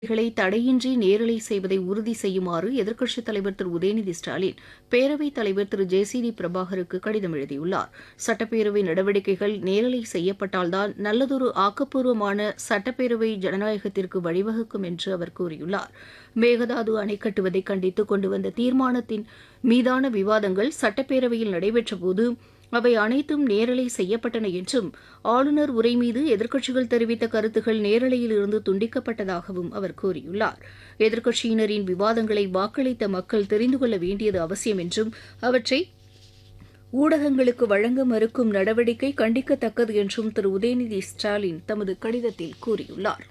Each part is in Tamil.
களை தடையின்றி நேரலை செய்வதை உறுதி செய்யுமாறு எதிர்க்கட்சித் தலைவர் திரு உதயநிதி ஸ்டாலின் பேரவைத் தலைவர் திரு ஜே சி டி பிரபாகருக்கு கடிதம் எழுதியுள்ளார் சட்டப்பேரவை நடவடிக்கைகள் நேரலை செய்யப்பட்டால்தான் நல்லதொரு ஆக்கப்பூர்வமான சட்டப்பேரவை ஜனநாயகத்திற்கு வழிவகுக்கும் என்று அவர் கூறியுள்ளார் மேகதாது அணை கட்டுவதை கண்டித்து கொண்டு வந்த தீர்மானத்தின் மீதான விவாதங்கள் சட்டப்பேரவையில் நடைபெற்றபோது அவை அனைத்தும் நேரலை செய்யப்பட்டன என்றும் ஆளுநர் உரை மீது எதிர்க்கட்சிகள் தெரிவித்த கருத்துகள் நேரலையில் இருந்து துண்டிக்கப்பட்டதாகவும் அவர் கூறியுள்ளார் எதிர்க்கட்சியினரின் விவாதங்களை வாக்களித்த மக்கள் தெரிந்து கொள்ள வேண்டியது அவசியம் என்றும் அவற்றை ஊடகங்களுக்கு வழங்க மறுக்கும் நடவடிக்கை கண்டிக்கத்தக்கது என்றும் திரு உதயநிதி ஸ்டாலின் தமது கடிதத்தில் கூறியுள்ளார்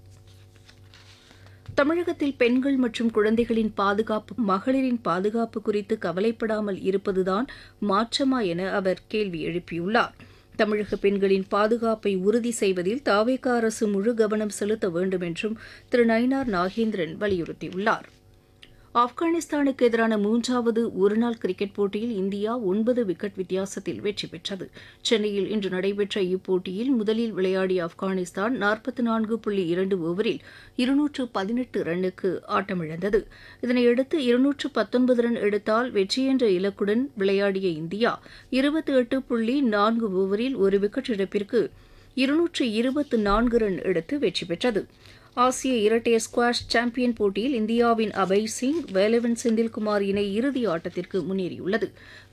தமிழகத்தில் பெண்கள் மற்றும் குழந்தைகளின் பாதுகாப்பு மகளிரின் பாதுகாப்பு குறித்து கவலைப்படாமல் இருப்பதுதான் மாற்றமா என அவர் கேள்வி எழுப்பியுள்ளார் தமிழக பெண்களின் பாதுகாப்பை உறுதி செய்வதில் தாவேக அரசு முழு கவனம் செலுத்த வேண்டும் என்றும் திரு நயினார் நாகேந்திரன் வலியுறுத்தியுள்ளார் ஆப்கானிஸ்தானுக்கு எதிரான மூன்றாவது ஒருநாள் கிரிக்கெட் போட்டியில் இந்தியா ஒன்பது விக்கெட் வித்தியாசத்தில் வெற்றி பெற்றது சென்னையில் இன்று நடைபெற்ற இப்போட்டியில் முதலில் விளையாடிய ஆப்கானிஸ்தான் நாற்பத்தி நான்கு புள்ளி இரண்டு ஓவரில் இருநூற்று பதினெட்டு ரன்னுக்கு ஆட்டமிழந்தது இதனையடுத்து இருநூற்று பத்தொன்பது ரன் எடுத்தால் வெற்றி என்ற இலக்குடன் விளையாடிய இந்தியா இருபத்தி எட்டு புள்ளி நான்கு ஓவரில் ஒரு விக்கெட் இழப்பிற்கு இருநூற்று இருபத்து நான்கு ரன் எடுத்து வெற்றி பெற்றது ஆசிய இரட்டையர் ஸ்குவாஷ் சாம்பியன் போட்டியில் இந்தியாவின் அபய் சிங் வேலவன் செந்தில்குமார் இணை இறுதி ஆட்டத்திற்கு முன்னேறியுள்ளது